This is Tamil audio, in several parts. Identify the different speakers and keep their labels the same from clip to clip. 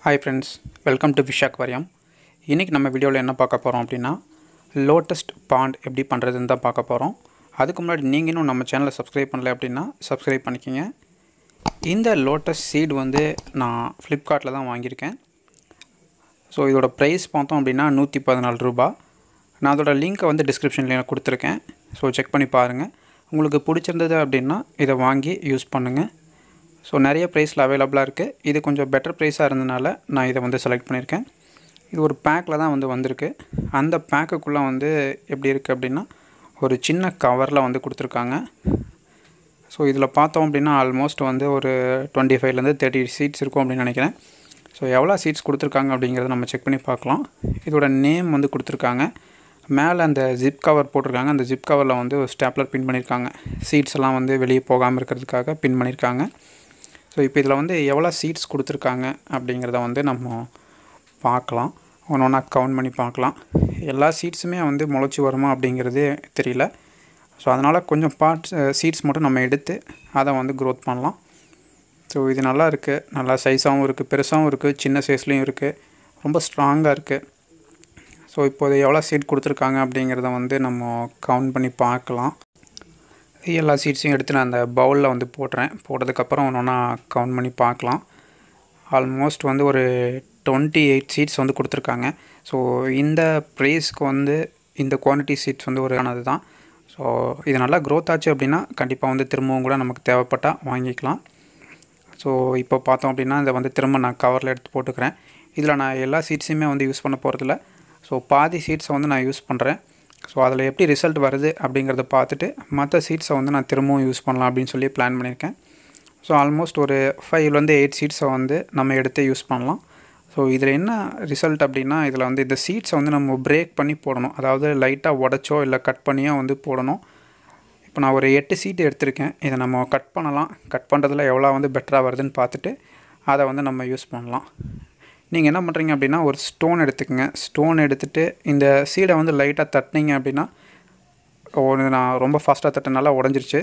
Speaker 1: hi friends welcome to fish aquarium இன்றைக்கி நம்ம வீடியோவில் என்ன பார்க்க போகிறோம் அப்படின்னா லோட்டஸ்ட் பாண்ட் எப்படி பண்ணுறதுன்னு தான் பார்க்க போகிறோம் அதுக்கு முன்னாடி நீங்கள் இன்னும் நம்ம சேனலை சப்ஸ்கிரைப் பண்ணல அப்படின்னா சப்ஸ்கிரைப் பண்ணிக்கோங்க இந்த லோட்டஸ் சீட் வந்து நான் ஃப்ளிப்கார்ட்டில் தான் வாங்கியிருக்கேன் ஸோ இதோட ப்ரைஸ் பார்த்தோம் அப்படின்னா நூற்றி பதினாலு ரூபா நான் அதோட லிங்க்கை வந்து டிஸ்கிரிப்ஷனில் கொடுத்துருக்கேன் ஸோ செக் பண்ணி பாருங்கள் உங்களுக்கு பிடிச்சிருந்தது அப்படின்னா இதை வாங்கி யூஸ் பண்ணுங்கள் ஸோ நிறைய ப்ரைஸில் அவைலபிளாக இருக்குது இது கொஞ்சம் பெட்டர் ப்ரைஸாக இருந்தனால நான் இதை வந்து செலக்ட் பண்ணியிருக்கேன் இது ஒரு பேக்கில் தான் வந்து வந்திருக்கு அந்த பேக்குக்குள்ளே வந்து எப்படி இருக்குது அப்படின்னா ஒரு சின்ன கவரில் வந்து கொடுத்துருக்காங்க ஸோ இதில் பார்த்தோம் அப்படின்னா ஆல்மோஸ்ட் வந்து ஒரு டுவெண்ட்டி ஃபைவ்லேருந்து தேர்ட்டி சீட்ஸ் இருக்கும் அப்படின்னு நினைக்கிறேன் ஸோ எவ்வளோ சீட்ஸ் கொடுத்துருக்காங்க அப்படிங்கிறத நம்ம செக் பண்ணி பார்க்கலாம் இதோட நேம் வந்து கொடுத்துருக்காங்க மேலே அந்த ஜிப் கவர் போட்டிருக்காங்க அந்த ஜிப் கவரில் வந்து ஒரு ஸ்டாப்லர் பின் பண்ணியிருக்காங்க சீட்ஸ் எல்லாம் வந்து வெளியே போகாமல் இருக்கிறதுக்காக பின் பண்ணியிருக்காங்க ஸோ இப்போ இதில் வந்து எவ்வளோ சீட்ஸ் கொடுத்துருக்காங்க அப்படிங்கிறத வந்து நம்ம பார்க்கலாம் ஒன்று ஒன்றா கவுண்ட் பண்ணி பார்க்கலாம் எல்லா சீட்ஸுமே வந்து முளைச்சி வருமா அப்படிங்கிறது தெரியல ஸோ அதனால் கொஞ்சம் பார்ட்ஸ் சீட்ஸ் மட்டும் நம்ம எடுத்து அதை வந்து க்ரோத் பண்ணலாம் ஸோ இது நல்லா இருக்குது நல்லா சைஸாகவும் இருக்குது பெருசாகவும் இருக்குது சின்ன சைஸ்லேயும் இருக்குது ரொம்ப ஸ்ட்ராங்காக இருக்குது ஸோ இப்போது எவ்வளோ சீட் கொடுத்துருக்காங்க அப்படிங்கிறத வந்து நம்ம கவுண்ட் பண்ணி பார்க்கலாம் எல்லா சீட்ஸையும் எடுத்து நான் அந்த பவுலில் வந்து போடுறேன் போட்டதுக்கப்புறம் ஒன்று ஒன்றா கவுண்ட் பண்ணி பார்க்கலாம் ஆல்மோஸ்ட் வந்து ஒரு டுவெண்ட்டி எயிட் சீட்ஸ் வந்து கொடுத்துருக்காங்க ஸோ இந்த ப்ரைஸ்க்கு வந்து இந்த குவான்டிட்டி சீட்ஸ் வந்து ஒரு ஆனது தான் ஸோ இது நல்லா க்ரோத் ஆச்சு அப்படின்னா கண்டிப்பாக வந்து திரும்பவும் கூட நமக்கு தேவைப்பட்டால் வாங்கிக்கலாம் ஸோ இப்போ பார்த்தோம் அப்படின்னா இதை வந்து திரும்ப நான் கவரில் எடுத்து போட்டுக்கிறேன் இதில் நான் எல்லா சீட்ஸையுமே வந்து யூஸ் பண்ண போகிறதில்ல ஸோ பாதி சீட்ஸை வந்து நான் யூஸ் பண்ணுறேன் ஸோ அதில் எப்படி ரிசல்ட் வருது அப்படிங்கிறத பார்த்துட்டு மற்ற சீட்ஸை வந்து நான் திரும்பவும் யூஸ் பண்ணலாம் அப்படின்னு சொல்லி பிளான் பண்ணியிருக்கேன் ஸோ ஆல்மோஸ்ட் ஒரு ஃபைவ்லேருந்து எயிட் சீட்ஸை வந்து நம்ம எடுத்து யூஸ் பண்ணலாம் ஸோ இதில் என்ன ரிசல்ட் அப்படின்னா இதில் வந்து இந்த சீட்ஸை வந்து நம்ம பிரேக் பண்ணி போடணும் அதாவது லைட்டாக உடச்சோ இல்லை கட் பண்ணியோ வந்து போடணும் இப்போ நான் ஒரு எட்டு சீட் எடுத்திருக்கேன் இதை நம்ம கட் பண்ணலாம் கட் பண்ணுறதுல எவ்வளோ வந்து பெட்டராக வருதுன்னு பார்த்துட்டு அதை வந்து நம்ம யூஸ் பண்ணலாம் நீங்கள் என்ன பண்ணுறீங்க அப்படின்னா ஒரு ஸ்டோன் எடுத்துக்கோங்க ஸ்டோன் எடுத்துகிட்டு இந்த சீடை வந்து லைட்டாக தட்டினீங்க அப்படின்னா ஒரு நான் ரொம்ப ஃபாஸ்ட்டாக தட்டினால உடஞ்சிருச்சு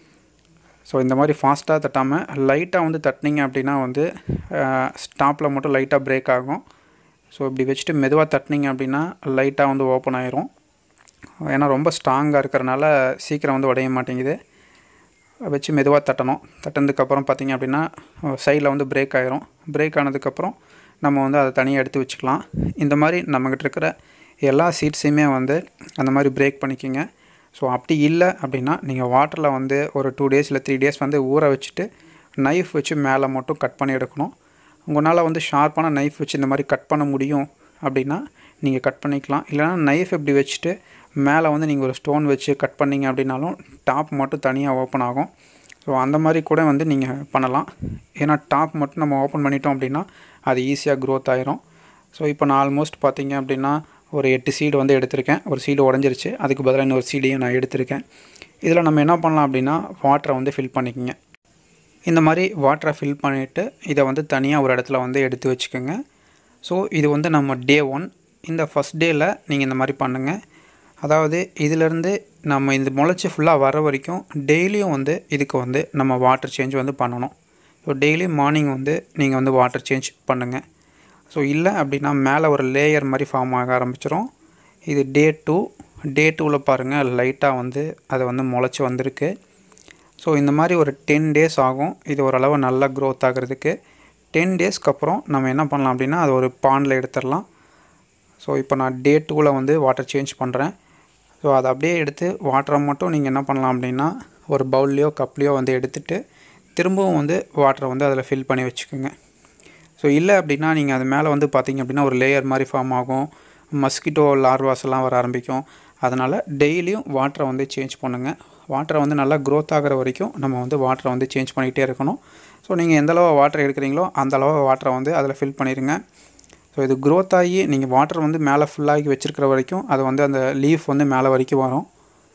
Speaker 1: ஸோ இந்த மாதிரி ஃபாஸ்ட்டாக தட்டாமல் லைட்டாக வந்து தட்டினீங்க அப்படின்னா வந்து ஸ்டாப்பில் மட்டும் லைட்டாக பிரேக் ஆகும் ஸோ இப்படி வச்சுட்டு மெதுவாக தட்டினீங்க அப்படின்னா லைட்டாக வந்து ஓப்பன் ஆயிரும் ஏன்னா ரொம்ப ஸ்ட்ராங்காக இருக்கிறனால சீக்கிரம் வந்து உடைய மாட்டேங்குது வச்சு மெதுவாக தட்டணும் தட்டினதுக்கப்புறம் பார்த்திங்க அப்படின்னா சைடில் வந்து பிரேக் ஆயிரும் பிரேக் ஆனதுக்கப்புறம் நம்ம வந்து அதை தனியாக எடுத்து வச்சுக்கலாம் இந்த மாதிரி நம்மக்கிட்ட இருக்கிற எல்லா சீட்ஸையுமே வந்து அந்த மாதிரி பிரேக் பண்ணிக்கிங்க ஸோ அப்படி இல்லை அப்படின்னா நீங்கள் வாட்டரில் வந்து ஒரு டூ டேஸ் இல்லை த்ரீ டேஸ் வந்து ஊற வச்சுட்டு நைஃப் வச்சு மேலே மட்டும் கட் பண்ணி எடுக்கணும் உங்களால் வந்து ஷார்ப்பான நைஃப் வச்சு இந்த மாதிரி கட் பண்ண முடியும் அப்படின்னா நீங்கள் கட் பண்ணிக்கலாம் இல்லைனா நைஃப் இப்படி வச்சுட்டு மேலே வந்து நீங்கள் ஒரு ஸ்டோன் வச்சு கட் பண்ணிங்க அப்படின்னாலும் டாப் மட்டும் தனியாக ஓப்பன் ஆகும் ஸோ அந்த மாதிரி கூட வந்து நீங்கள் பண்ணலாம் ஏன்னா டாப் மட்டும் நம்ம ஓப்பன் பண்ணிட்டோம் அப்படின்னா அது ஈஸியாக க்ரோத் ஆயிரும் ஸோ இப்போ நான் ஆல்மோஸ்ட் பார்த்தீங்க அப்படின்னா ஒரு எட்டு சீடு வந்து எடுத்திருக்கேன் ஒரு சீடு உடஞ்சிருச்சு அதுக்கு பதிலாக இன்னொரு சீடையும் நான் எடுத்திருக்கேன் இதில் நம்ம என்ன பண்ணலாம் அப்படின்னா வாட்டரை வந்து ஃபில் பண்ணிக்கோங்க இந்த மாதிரி வாட்டரை ஃபில் பண்ணிவிட்டு இதை வந்து தனியாக ஒரு இடத்துல வந்து எடுத்து வச்சுக்கோங்க ஸோ இது வந்து நம்ம டே ஒன் இந்த ஃபஸ்ட் டேயில் நீங்கள் இந்த மாதிரி பண்ணுங்கள் அதாவது இதிலேருந்து நம்ம இந்த முளைச்சி ஃபுல்லாக வர வரைக்கும் டெய்லியும் வந்து இதுக்கு வந்து நம்ம வாட்டர் சேஞ்ச் வந்து பண்ணணும் ஸோ டெய்லி மார்னிங் வந்து நீங்கள் வந்து வாட்டர் சேஞ்ச் பண்ணுங்கள் ஸோ இல்லை அப்படின்னா மேலே ஒரு லேயர் மாதிரி ஃபார்ம் ஆக ஆரம்பிச்சிடும் இது டே டூ டே டூவில் பாருங்கள் லைட்டாக வந்து அது வந்து முளைச்சி வந்திருக்கு ஸோ இந்த மாதிரி ஒரு டென் டேஸ் ஆகும் இது ஓரளவு நல்லா க்ரோத் ஆகிறதுக்கு டென் டேஸ்க்கு அப்புறம் நம்ம என்ன பண்ணலாம் அப்படின்னா அது ஒரு பாண்டில் எடுத்துடலாம் ஸோ இப்போ நான் டே டூவில் வந்து வாட்டர் சேஞ்ச் பண்ணுறேன் ஸோ அதை அப்படியே எடுத்து வாட்டரை மட்டும் நீங்கள் என்ன பண்ணலாம் அப்படின்னா ஒரு பவுல்லையோ கப்லேயோ வந்து எடுத்துகிட்டு திரும்பவும் வந்து வாட்டரை வந்து அதில் ஃபில் பண்ணி வச்சுக்கோங்க ஸோ இல்லை அப்படின்னா நீங்கள் அது மேலே வந்து பார்த்திங்க அப்படின்னா ஒரு லேயர் மாதிரி ஃபார்ம் ஆகும் மஸ்கிட்டோ லார்வாஸ் எல்லாம் வர ஆரம்பிக்கும் அதனால் டெய்லியும் வாட்டரை வந்து சேஞ்ச் பண்ணுங்கள் வாட்டரை வந்து நல்லா க்ரோத் ஆகிற வரைக்கும் நம்ம வந்து வாட்டரை வந்து சேஞ்ச் பண்ணிகிட்டே இருக்கணும் ஸோ நீங்கள் எந்த அளவு வாட்டர் எடுக்கிறீங்களோ அந்த அளவு வாட்டரை வந்து அதில் ஃபில் பண்ணிடுங்க ஸோ இது க்ரோத் ஆகி நீங்கள் வாட்டர் வந்து மேலே ஃபுல்லாகி வச்சுருக்கிற வரைக்கும் அது வந்து அந்த லீஃப் வந்து மேலே வரைக்கும் வரும்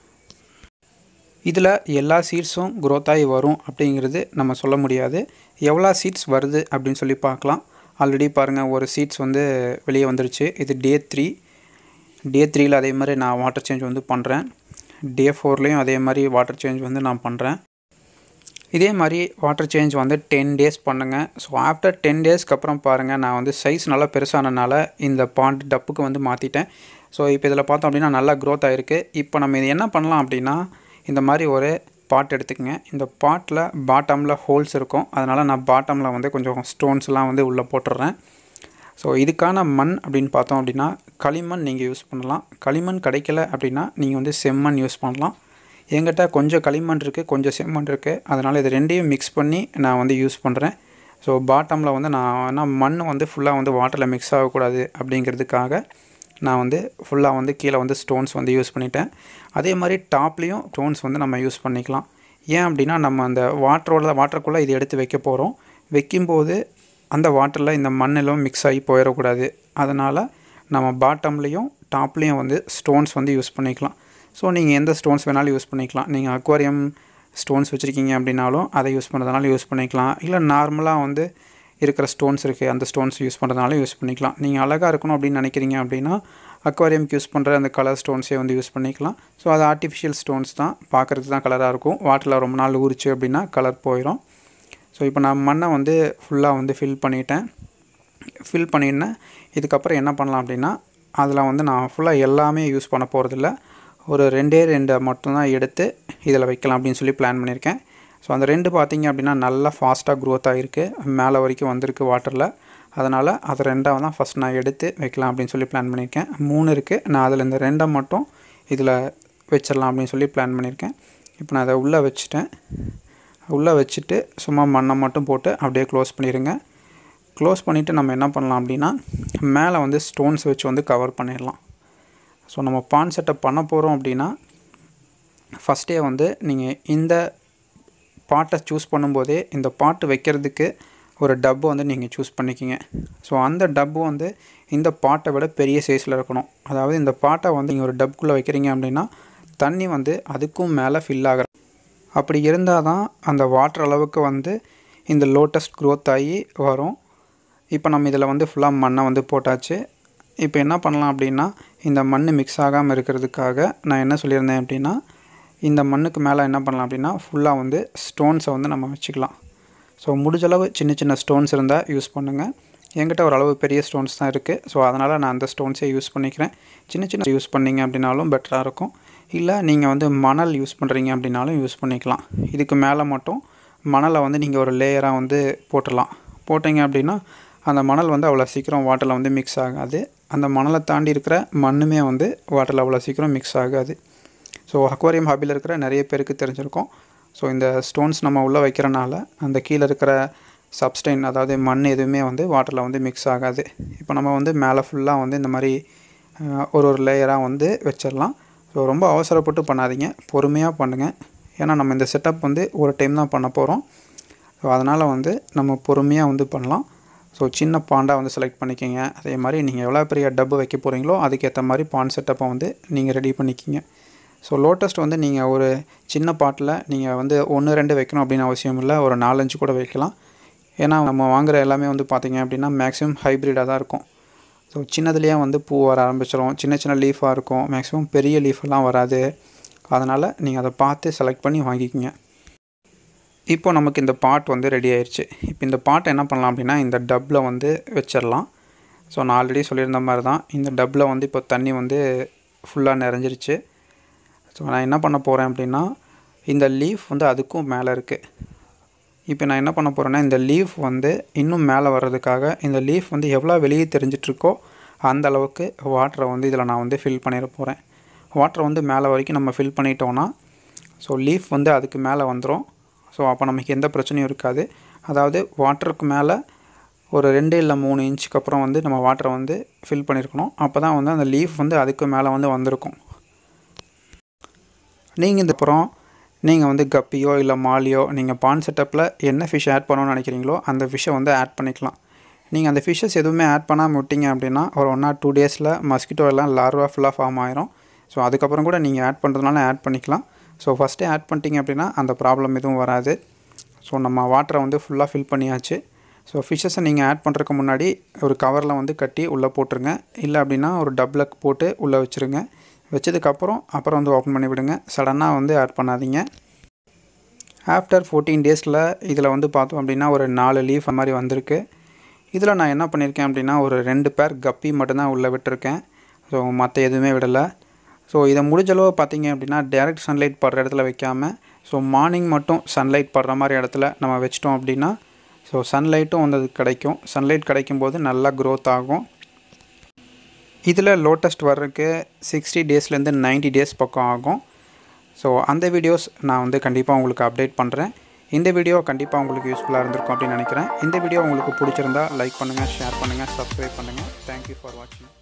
Speaker 1: இதில் எல்லா சீட்ஸும் க்ரோத் ஆகி வரும் அப்படிங்கிறது நம்ம சொல்ல முடியாது எவ்வளோ சீட்ஸ் வருது அப்படின்னு சொல்லி பார்க்கலாம் ஆல்ரெடி பாருங்கள் ஒரு சீட்ஸ் வந்து வெளியே வந்துருச்சு இது டே த்ரீ டே த்ரீயில் அதே மாதிரி நான் வாட்டர் சேஞ்ச் வந்து பண்ணுறேன் டே ஃபோர்லேயும் அதே மாதிரி வாட்டர் சேஞ்ச் வந்து நான் பண்ணுறேன் இதே மாதிரி வாட்டர் சேஞ்ச் வந்து டென் டேஸ் பண்ணுங்கள் ஸோ ஆஃப்டர் டென் டேஸ்க்கு அப்புறம் பாருங்கள் நான் வந்து சைஸ் நல்லா பெருசானனால இந்த பாண்ட் டப்புக்கு வந்து மாற்றிட்டேன் ஸோ இப்போ இதில் பார்த்தோம் அப்படின்னா நல்லா க்ரோத் ஆகிருக்கு இப்போ நம்ம இது என்ன பண்ணலாம் அப்படின்னா இந்த மாதிரி ஒரு பாட் எடுத்துக்கங்க இந்த பாட்டில் பாட்டமில் ஹோல்ஸ் இருக்கும் அதனால் நான் பாட்டமில் வந்து கொஞ்சம் ஸ்டோன்ஸ்லாம் வந்து உள்ளே போட்டுடுறேன் ஸோ இதுக்கான மண் அப்படின்னு பார்த்தோம் அப்படின்னா களிமண் நீங்கள் யூஸ் பண்ணலாம் களிமண் கிடைக்கல அப்படின்னா நீங்கள் வந்து செம்மண் யூஸ் பண்ணலாம் என்கிட்ட கொஞ்சம் களிமண் இருக்குது கொஞ்சம் செம்மண் இருக்குது அதனால் இது ரெண்டையும் மிக்ஸ் பண்ணி நான் வந்து யூஸ் பண்ணுறேன் ஸோ பாட்டமில் வந்து நான் என்ன மண் வந்து ஃபுல்லாக வந்து வாட்டரில் மிக்ஸ் ஆகக்கூடாது அப்படிங்கிறதுக்காக நான் வந்து ஃபுல்லாக வந்து கீழே வந்து ஸ்டோன்ஸ் வந்து யூஸ் பண்ணிட்டேன் அதே மாதிரி டாப்லேயும் ஸ்டோன்ஸ் வந்து நம்ம யூஸ் பண்ணிக்கலாம் ஏன் அப்படின்னா நம்ம அந்த வாட்டரோட வாட்டருக்குள்ளே இது எடுத்து வைக்க போகிறோம் வைக்கும்போது அந்த வாட்டரில் இந்த மண்ணெல்லாம் மிக்ஸ் ஆகி போயிடக்கூடாது அதனால் நம்ம பாட்டம்லேயும் டாப்லேயும் வந்து ஸ்டோன்ஸ் வந்து யூஸ் பண்ணிக்கலாம் ஸோ நீங்கள் எந்த ஸ்டோன்ஸ் வேணாலும் யூஸ் பண்ணிக்கலாம் நீங்கள் அக்வாரியம் ஸ்டோன்ஸ் வச்சுருக்கீங்க அப்படின்னாலும் அதை யூஸ் பண்ணுறதுனால யூஸ் பண்ணிக்கலாம் இல்லை நார்மலாக வந்து இருக்கிற ஸ்டோன்ஸ் இருக்குது அந்த ஸ்டோன்ஸ் யூஸ் பண்ணுறதுனால யூஸ் பண்ணிக்கலாம் நீங்கள் அழகாக இருக்கணும் அப்படின்னு நினைக்கிறீங்க அப்படின்னா அக்வாரியம்க்கு யூஸ் பண்ணுற அந்த கலர் ஸ்டோன்ஸே வந்து யூஸ் பண்ணிக்கலாம் ஸோ அது ஆர்டிஃபிஷியல் ஸ்டோன்ஸ் தான் பார்க்குறதுக்கு தான் கலராக இருக்கும் வாட்டரில் ரொம்ப நாள் ஊறிச்சு அப்படின்னா கலர் போயிடும் ஸோ இப்போ நான் மண்ணை வந்து ஃபுல்லாக வந்து ஃபில் பண்ணிட்டேன் ஃபில் பண்ணிட்டேன் இதுக்கப்புறம் என்ன பண்ணலாம் அப்படின்னா அதில் வந்து நான் ஃபுல்லாக எல்லாமே யூஸ் பண்ண போகிறதில்ல ஒரு ரெண்டே ரெண்டை மட்டும்தான் எடுத்து இதில் வைக்கலாம் அப்படின்னு சொல்லி பிளான் பண்ணியிருக்கேன் ஸோ அந்த ரெண்டு பார்த்திங்க அப்படின்னா நல்லா ஃபாஸ்ட்டாக க்ரோத் ஆகிருக்கு மேலே வரைக்கும் வந்திருக்கு வாட்டரில் அதனால் அதை ரெண்டாக தான் ஃபஸ்ட் நான் எடுத்து வைக்கலாம் அப்படின்னு சொல்லி பிளான் பண்ணியிருக்கேன் மூணு இருக்குது நான் அதில் இந்த ரெண்டை மட்டும் இதில் வச்சிடலாம் அப்படின்னு சொல்லி பிளான் பண்ணியிருக்கேன் இப்போ நான் அதை உள்ளே வச்சுட்டேன் உள்ளே வச்சுட்டு சும்மா மண்ணை மட்டும் போட்டு அப்படியே க்ளோஸ் பண்ணிடுங்க க்ளோஸ் பண்ணிவிட்டு நம்ம என்ன பண்ணலாம் அப்படின்னா மேலே வந்து ஸ்டோன்ஸ் வச்சு வந்து கவர் பண்ணிடலாம் ஸோ நம்ம பான் செட்டப் பண்ண போகிறோம் அப்படின்னா ஃபஸ்ட்டே வந்து நீங்கள் இந்த பாட்டை சூஸ் பண்ணும்போதே இந்த பாட்டு வைக்கிறதுக்கு ஒரு டப்பு வந்து நீங்கள் சூஸ் பண்ணிக்கிங்க ஸோ அந்த டப்பு வந்து இந்த பாட்டை விட பெரிய சைஸில் இருக்கணும் அதாவது இந்த பாட்டை வந்து நீங்கள் ஒரு டப்புக்குள்ளே வைக்கிறீங்க அப்படின்னா தண்ணி வந்து அதுக்கும் மேலே ஃபில் ஆகிற அப்படி இருந்தால் தான் அந்த வாட்டர் அளவுக்கு வந்து இந்த லோட்டஸ்ட் க்ரோத் ஆகி வரும் இப்போ நம்ம இதில் வந்து ஃபுல்லாக மண்ணை வந்து போட்டாச்சு இப்போ என்ன பண்ணலாம் அப்படின்னா இந்த மண் மிக்ஸ் ஆகாமல் இருக்கிறதுக்காக நான் என்ன சொல்லியிருந்தேன் அப்படின்னா இந்த மண்ணுக்கு மேலே என்ன பண்ணலாம் அப்படின்னா ஃபுல்லாக வந்து ஸ்டோன்ஸை வந்து நம்ம வச்சுக்கலாம் ஸோ முடிஞ்சளவு சின்ன சின்ன ஸ்டோன்ஸ் இருந்தால் யூஸ் பண்ணுங்கள் என்கிட்ட ஒரு அளவு பெரிய ஸ்டோன்ஸ் தான் இருக்குது ஸோ அதனால் நான் அந்த ஸ்டோன்ஸே யூஸ் பண்ணிக்கிறேன் சின்ன சின்ன யூஸ் பண்ணிங்க அப்படின்னாலும் பெட்டராக இருக்கும் இல்லை நீங்கள் வந்து மணல் யூஸ் பண்ணுறீங்க அப்படின்னாலும் யூஸ் பண்ணிக்கலாம் இதுக்கு மேலே மட்டும் மணலை வந்து நீங்கள் ஒரு லேயராக வந்து போட்டுடலாம் போட்டிங்க அப்படின்னா அந்த மணல் வந்து அவ்வளோ சீக்கிரம் வாட்டரில் வந்து மிக்ஸ் ஆகாது அந்த மணலை தாண்டி இருக்கிற மண்ணுமே வந்து வாட்டரில் அவ்வளோ சீக்கிரம் மிக்ஸ் ஆகாது ஸோ அக்வாரியம் ஹாபியில் இருக்கிற நிறைய பேருக்கு தெரிஞ்சிருக்கும் ஸோ இந்த ஸ்டோன்ஸ் நம்ம உள்ளே வைக்கிறனால அந்த கீழே இருக்கிற சப்ஸ்டைன் அதாவது மண் எதுவுமே வந்து வாட்டரில் வந்து மிக்ஸ் ஆகாது இப்போ நம்ம வந்து மேலே ஃபுல்லாக வந்து இந்த மாதிரி ஒரு ஒரு லேயராக வந்து வச்சிடலாம் ஸோ ரொம்ப அவசரப்பட்டு பண்ணாதீங்க பொறுமையாக பண்ணுங்கள் ஏன்னா நம்ம இந்த செட்டப் வந்து ஒரு டைம் தான் பண்ண போகிறோம் ஸோ அதனால் வந்து நம்ம பொறுமையாக வந்து பண்ணலாம் ஸோ சின்ன பாண்டாக வந்து செலக்ட் பண்ணிக்கோங்க அதே மாதிரி நீங்கள் எவ்வளோ பெரிய டப்பு வைக்க போகிறீங்களோ அதுக்கேற்ற மாதிரி பாண்ட் செட்டப்பை வந்து நீங்கள் ரெடி பண்ணிக்கிங்க ஸோ லோட்டஸ்ட் வந்து நீங்கள் ஒரு சின்ன பாட்டில் நீங்கள் வந்து ஒன்று ரெண்டு வைக்கணும் அப்படின்னு அவசியம் இல்லை ஒரு நாலஞ்சு கூட வைக்கலாம் ஏன்னா நம்ம வாங்குகிற எல்லாமே வந்து பார்த்திங்க அப்படின்னா மேக்ஸிமம் ஹைப்ரிடாக தான் இருக்கும் ஸோ சின்னதுலேயே வந்து பூ வர ஆரம்பிச்சிடும் சின்ன சின்ன லீஃபாக இருக்கும் மேக்ஸிமம் பெரிய லீஃபெல்லாம் வராது அதனால் நீங்கள் அதை பார்த்து செலக்ட் பண்ணி வாங்கிக்கிங்க இப்போ நமக்கு இந்த பாட் வந்து ரெடி ஆயிடுச்சு இப்போ இந்த பாட்டை என்ன பண்ணலாம் அப்படின்னா இந்த டப்பில் வந்து வச்சிடலாம் ஸோ நான் ஆல்ரெடி சொல்லியிருந்த மாதிரி தான் இந்த டப்பில் வந்து இப்போ தண்ணி வந்து ஃபுல்லாக நிறைஞ்சிருச்சு ஸோ நான் என்ன பண்ண போகிறேன் அப்படின்னா இந்த லீஃப் வந்து அதுக்கும் மேலே இருக்குது இப்போ நான் என்ன பண்ண போகிறேன்னா இந்த லீஃப் வந்து இன்னும் மேலே வர்றதுக்காக இந்த லீஃப் வந்து எவ்வளோ வெளியே தெரிஞ்சிட்ருக்கோ அந்த அளவுக்கு வாட்டரை வந்து இதில் நான் வந்து ஃபில் பண்ணிட போகிறேன் வாட்டரை வந்து மேலே வரைக்கும் நம்ம ஃபில் பண்ணிட்டோன்னா ஸோ லீஃப் வந்து அதுக்கு மேலே வந்துடும் ஸோ அப்போ நமக்கு எந்த பிரச்சனையும் இருக்காது அதாவது வாட்டருக்கு மேலே ஒரு ரெண்டு இல்லை மூணு இன்ச்சுக்கு அப்புறம் வந்து நம்ம வாட்டரை வந்து ஃபில் பண்ணியிருக்கணும் அப்போ தான் வந்து அந்த லீஃப் வந்து அதுக்கு மேலே வந்து வந்திருக்கும் நீங்கள் இந்த அப்புறம் நீங்கள் வந்து கப்பியோ இல்லை மாலியோ நீங்கள் பான் செட்டப்பில் என்ன ஃபிஷ் ஆட் பண்ணணும்னு நினைக்கிறீங்களோ அந்த ஃபிஷ்ஷை வந்து ஆட் பண்ணிக்கலாம் நீங்கள் அந்த ஃபிஷ்ஷஸ் எதுவுமே ஆட் பண்ணாமல் விட்டீங்க அப்படின்னா ஒரு ஒன் ஆர் டூ டேஸில் மஸ்கிட்டோ எல்லாம் லார்வா ஃபுல்லாக ஃபார்ம் ஆயிரும் ஸோ அதுக்கப்புறம் கூட நீங்கள் ஆட் பண்ணுறதுனால ஆட் பண்ணிக்கலாம் ஸோ ஃபஸ்ட்டே ஆட் பண்ணிட்டீங்க அப்படின்னா அந்த ப்ராப்ளம் எதுவும் வராது ஸோ நம்ம வாட்டரை வந்து ஃபுல்லாக ஃபில் பண்ணியாச்சு ஸோ ஃபிஷ்ஷஸை நீங்கள் ஆட் பண்ணுறதுக்கு முன்னாடி ஒரு கவரில் வந்து கட்டி உள்ளே போட்டுருங்க இல்லை அப்படின்னா ஒரு டப்பில் போட்டு உள்ளே வச்சுருங்க வச்சதுக்கப்புறம் அப்புறம் வந்து ஓப்பன் பண்ணி விடுங்க சடனாக வந்து ஆட் பண்ணாதீங்க ஆஃப்டர் ஃபோர்டீன் டேஸில் இதில் வந்து பார்த்தோம் அப்படின்னா ஒரு நாலு லீஃப் அந்த மாதிரி வந்திருக்கு இதில் நான் என்ன பண்ணியிருக்கேன் அப்படின்னா ஒரு ரெண்டு பேர் கப்பி மட்டும்தான் உள்ளே விட்டுருக்கேன் ஸோ மற்ற எதுவுமே விடலை ஸோ இதை முடிஞ்சளவு பார்த்தீங்க அப்படின்னா டேரெக்ட் சன்லைட் படுற இடத்துல வைக்காமல் ஸோ மார்னிங் மட்டும் சன்லைட் படுற மாதிரி இடத்துல நம்ம வச்சிட்டோம் அப்படின்னா ஸோ சன்லைட்டும் வந்து அது கிடைக்கும் சன்லைட் கிடைக்கும் போது நல்லா க்ரோத் ஆகும் இதில் லோட்டஸ்ட் வர்றதுக்கு சிக்ஸ்டி டேஸ்லேருந்து நைன்ட்டி டேஸ் பக்கம் ஆகும் ஸோ அந்த வீடியோஸ் நான் வந்து கண்டிப்பாக உங்களுக்கு அப்டேட் பண்ணுறேன் இந்த வீடியோ கண்டிப்பாக உங்களுக்கு யூஸ்ஃபுல்லாக இருந்திருக்கும் அப்படின்னு நினைக்கிறேன் இந்த வீடியோ உங்களுக்கு பிடிச்சிருந்தா லைக் பண்ணுங்கள் ஷேர் பண்ணுங்கள் சப்ஸ்கிரைப் பண்ணுங்கள் தேங்க்யூ ஃபார் வாட்சிங்